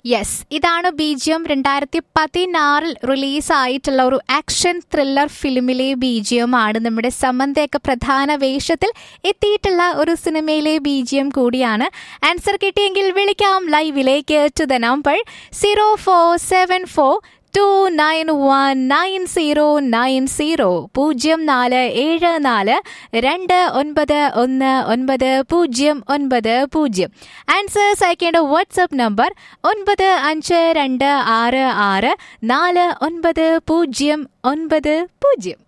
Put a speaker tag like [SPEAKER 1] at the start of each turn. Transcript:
[SPEAKER 1] yes ഇതാണ് ബീജിയം രണ്ടായിരത്തി പതിനാറിൽ റിലീസായിട്ടുള്ള ഒരു ആക്ഷൻ ത്രില്ലർ ഫിലിമിലെ ബീജിയം ആണ് നമ്മുടെ സമന്തയൊക്കെ പ്രധാന വേഷത്തിൽ എത്തിയിട്ടുള്ള ഒരു സിനിമയിലെ ബീജിയം കൂടിയാണ് ആൻസർ കിട്ടിയെങ്കിൽ വിളിക്കാം ലൈവിലേക്ക് to the number zero four seven four two nine one nine zero nine zero പൂജ്യം നാല് ഏഴ് നാല് രണ്ട് ഒൻപത് ഒന്ന് ഒൻപത് പൂജ്യം ഒൻപത് പൂജ്യം ആൻസേഴ്സ് അയക്കേണ്ട വാട്സപ്പ് നമ്പർ ഒൻപത് അഞ്ച് രണ്ട് ആറ് ആറ് നാല് ഒൻപത് പൂജ്യം ഒൻപത് പൂജ്യം